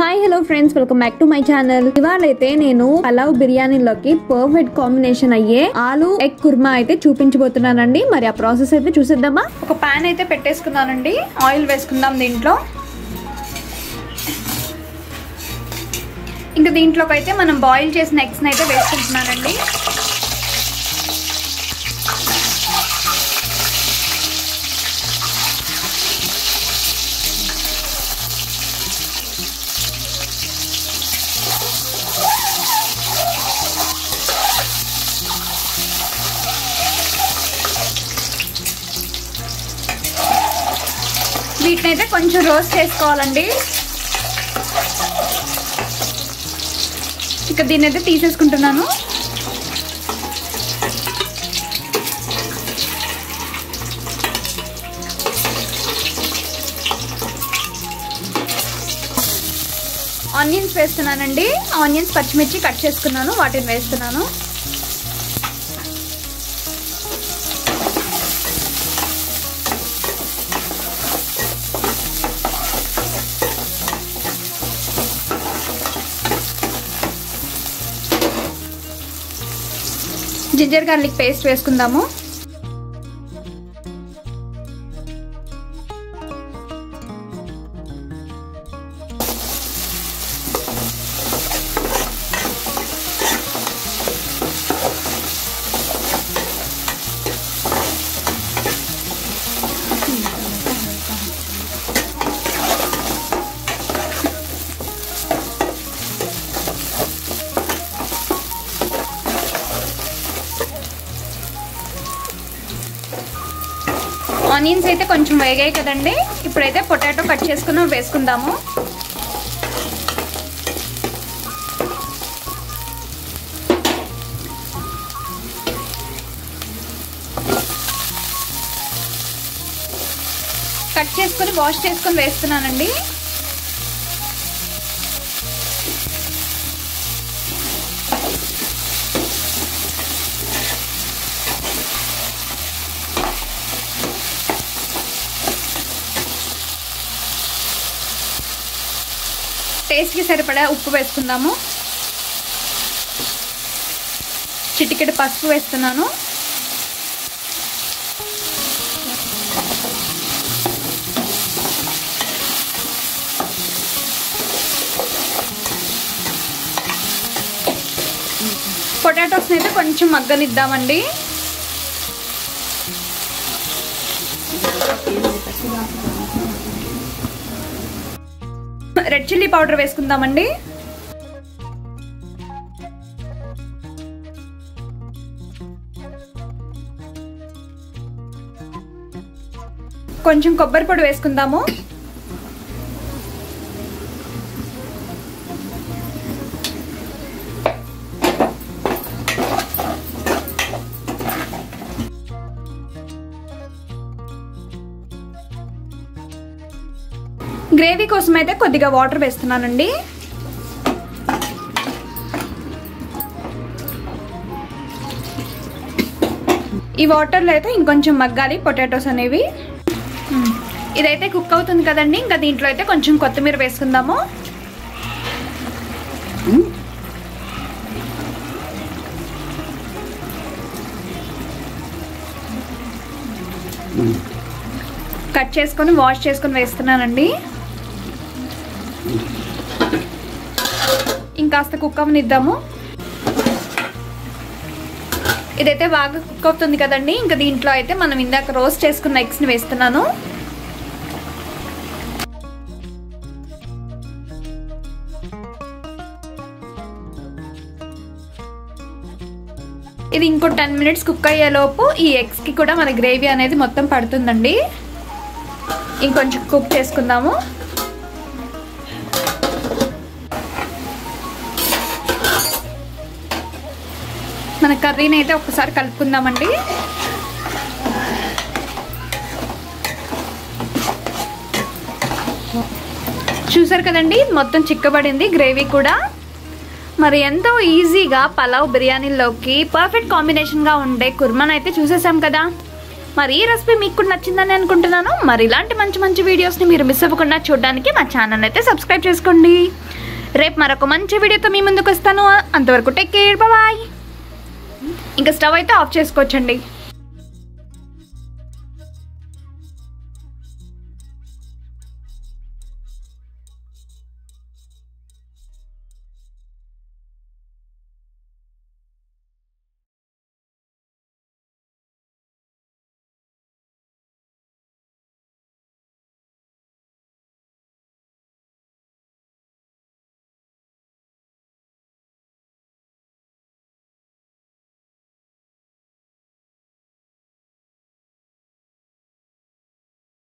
hi hello friends welcome back to my channel ఇవాళైతే నేను పలావ్ బిర్యానీలోకి పర్ఫెక్ట్ కాంబినేషన్ అయ్యే ఆలు ఎగ్ కుర్మా అయితే చూపించబోతున్నానండి మరి ఆ ప్రాసెస్ అయితే చూసేద్దామా ఒక పాన్ అయితే పెట్టేసుకున్నానండి ఆయిల్ వేసుకుందాం దీంట్లో ఇంకా దీంట్లోకి అయితే మనం బాయిల్ చేసిన ఎగ్స్ని అయితే వేసుకుంటున్నానండి వీటిని అయితే కొంచెం రోస్ట్ చేసుకోవాలండి ఇక దీన్ని అయితే తీసేసుకుంటున్నాను ఆనియన్స్ వేస్తున్నానండి ఆనియన్స్ పచ్చిమిర్చి కట్ చేసుకున్నాను వాటిని వేస్తున్నాను జింజర్ గార్లిక్ పేస్ట్ వేసుకుందాము ఆనియన్స్ అయితే కొంచెం వేగాయి కదండి ఇప్పుడైతే పొటాటో కట్ చేసుకుని వేసుకుందాము కట్ చేసుకుని వాష్ చేసుకుని వేస్తున్నానండి టేస్ట్కి సరిపడా ఉప్పు వేసుకుందాము చిటికెడు పసుపు వేస్తున్నాను పొటాటోస్ అయితే కొంచెం మగ్గనిద్దామండి రెడ్ చిల్లీ పౌడర్ వేసుకుందామండి కొంచెం కొబ్బరి పొడి వేసుకుందాము గ్రేవీ కోసం అయితే కొద్దిగా వాటర్ వేస్తున్నానండి ఈ వాటర్లో అయితే ఇంకొంచెం మగ్గాలి పొటాటోస్ అనేవి ఇదైతే కుక్ అవుతుంది కదండి ఇంకా దీంట్లో అయితే కొంచెం కొత్తిమీర వేసుకుందాము కట్ చేసుకొని వాష్ చేసుకొని వేస్తున్నానండి ఇంకాస్త కుక్ అవనిద్దాము ఇదైతే బాగా కుక్ అవుతుంది కదండి ఇంకా దీంట్లో అయితే మనం ఇందాక రోస్ట్ చేసుకున్న ఎగ్స్ని వేస్తున్నాను ఇది ఇంకో టెన్ మినిట్స్ కుక్ అయ్యేలోపు ఈ ఎగ్స్కి కూడా మన గ్రేవీ అనేది మొత్తం పడుతుందండి ఇంకొంచెం కుక్ చేసుకుందాము మన కర్రీని అయితే ఒకసారి కలుపుకుందామండి చూసారు కదండి మొత్తం చిక్కబడింది గ్రేవీ కూడా మరి ఎంతో ఈజీగా పలావ్ బిర్యానీలోకి పర్ఫెక్ట్ కాంబినేషన్గా ఉండే కుర్మాన్ అయితే చూసేసాం కదా మరి ఈ రెసిపీ మీకు కూడా నచ్చిందని అనుకుంటున్నాను మరి ఇలాంటి మంచి మంచి వీడియోస్ని మీరు మిస్ అవ్వకుండా చూడడానికి మా ఛానల్ అయితే సబ్స్క్రైబ్ చేసుకోండి రేపు మరొక మంచి వీడియోతో మీ ముందుకు వస్తాను అంతవరకు టేక్ కేర్ బాయ్ ఇంకా స్టవ్ అయితే ఆఫ్ చేసుకోవచ్చండి